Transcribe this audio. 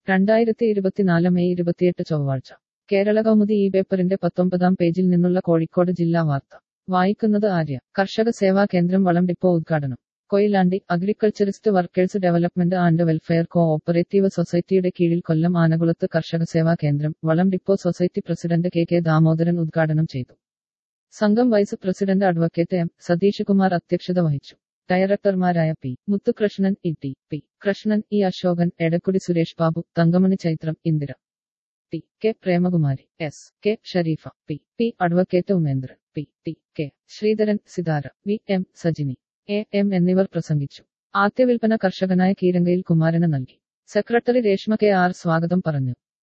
രണ്ടായിരത്തി ഇരുപത്തിനാല് മെയ് ഇരുപത്തിയെട്ട് ചൊവ്വാഴ്ച കേരള കൗമുദി ഈ പേപ്പറിന്റെ പത്തൊമ്പതാം പേജിൽ നിന്നുള്ള കോഴിക്കോട് ജില്ലാ വാർത്ത വായിക്കുന്നത് ആര്യ കർഷക സേവാ കേന്ദ്രം വളം ഡിപ്പോ ഉദ്ഘാടനം Koyilandy agriculturist workers development and welfare co operative സൊസൈറ്റിയുടെ കീഴിൽ കൊല്ലം ആനകുളത്ത് കർഷക സേവാ കേന്ദ്രം വളം depot society president K K Damodaran ഉദ്ഘാടനം ചെയ്തു സംഘം vice president advocate M Satheesh Kumar അധ്യക്ഷത വഹിച്ചു ഡയറക്ടർമാരായ P Muthukrishnan E T P Krishnan E Ashokan Edakkudi Suresh Babu Thankamani Chaithram Indira T K Premakumari S K Shareefa P P advocate Umendran P T K Sreedharan Sithara V M Sajini A M എന്നിവർ പ്രസംഗിച്ചു ആദ്യ വിൽപ്പന കർഷകനായ കീരങ്കയിൽ കുമാരന് നൽകി സെക്രട്ടറി രേഷ്മ കെ ആർ സ്വാഗതം പറഞ്ഞു